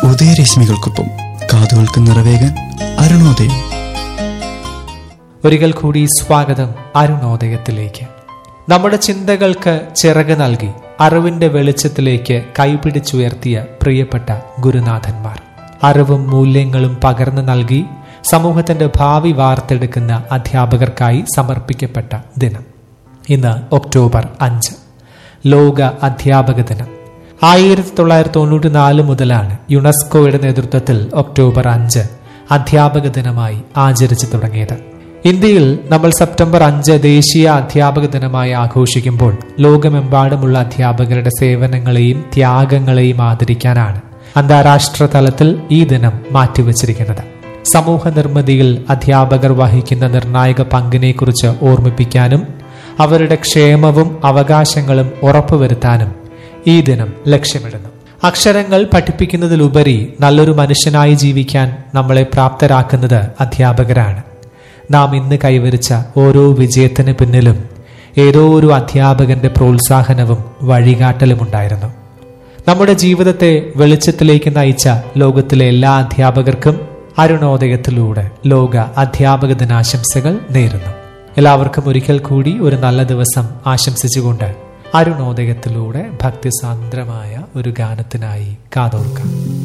ഉദയരശ്മികൾക്കൊപ്പം കാതുകൾക്ക് നിറവേകാൻ അരുണോദയം ഒരിക്കൽ കൂടി സ്വാഗതം അരുണോദയത്തിലേക്ക് നമ്മുടെ ചിന്തകൾക്ക് ചിറക് നൽകി അറിവിന്റെ വെളിച്ചത്തിലേക്ക് കൈപിടിച്ചുയർത്തിയ പ്രിയപ്പെട്ട ഗുരുനാഥന്മാർ അറിവും മൂല്യങ്ങളും പകർന്നു നൽകി സമൂഹത്തിന്റെ ഭാവി വാർത്തെടുക്കുന്ന അധ്യാപകർക്കായി സമർപ്പിക്കപ്പെട്ട ദിനം ഇന്ന് ഒക്ടോബർ അഞ്ച് ലോക അധ്യാപക ദിനം ആയിരത്തി തൊള്ളായിരത്തി തൊണ്ണൂറ്റി നാല് മുതലാണ് യുനെസ്കോയുടെ നേതൃത്വത്തിൽ ഒക്ടോബർ അഞ്ച് അധ്യാപക ദിനമായി ആചരിച്ചു തുടങ്ങിയത് ഇന്ത്യയിൽ നമ്മൾ സെപ്റ്റംബർ അഞ്ച് ദേശീയ അധ്യാപക ദിനമായി ആഘോഷിക്കുമ്പോൾ ലോകമെമ്പാടുമുള്ള അധ്യാപകരുടെ സേവനങ്ങളെയും ത്യാഗങ്ങളെയും ആദരിക്കാനാണ് അന്താരാഷ്ട്ര തലത്തിൽ ഈ ദിനം മാറ്റിവച്ചിരിക്കുന്നത് സമൂഹ നിർമ്മിതിയിൽ അധ്യാപകർ വഹിക്കുന്ന നിർണായക പങ്കിനെക്കുറിച്ച് ഓർമ്മിപ്പിക്കാനും അവരുടെ ക്ഷേമവും അവകാശങ്ങളും ഉറപ്പുവരുത്താനും ഈ ദിനം ലക്ഷ്യമിടുന്നു അക്ഷരങ്ങൾ പഠിപ്പിക്കുന്നതിലുപരി നല്ലൊരു മനുഷ്യനായി ജീവിക്കാൻ നമ്മളെ പ്രാപ്തരാക്കുന്നത് അധ്യാപകരാണ് നാം ഇന്ന് കൈവരിച്ച ഓരോ വിജയത്തിന് പിന്നിലും ഏതോ ഒരു അധ്യാപകന്റെ പ്രോത്സാഹനവും വഴികാട്ടലും ഉണ്ടായിരുന്നു നമ്മുടെ ജീവിതത്തെ വെളിച്ചത്തിലേക്ക് നയിച്ച ലോകത്തിലെ എല്ലാ അധ്യാപകർക്കും അരുണോദയത്തിലൂടെ ലോക അധ്യാപക ദിനാശംസകൾ നേരുന്നു എല്ലാവർക്കും ഒരിക്കൽ കൂടി ഒരു നല്ല ദിവസം ആശംസിച്ചുകൊണ്ട് അരുണോദയത്തിലൂടെ ഭക്തിസാന്ദ്രമായ ഒരു ഗാനത്തിനായി കാതോർക്കാം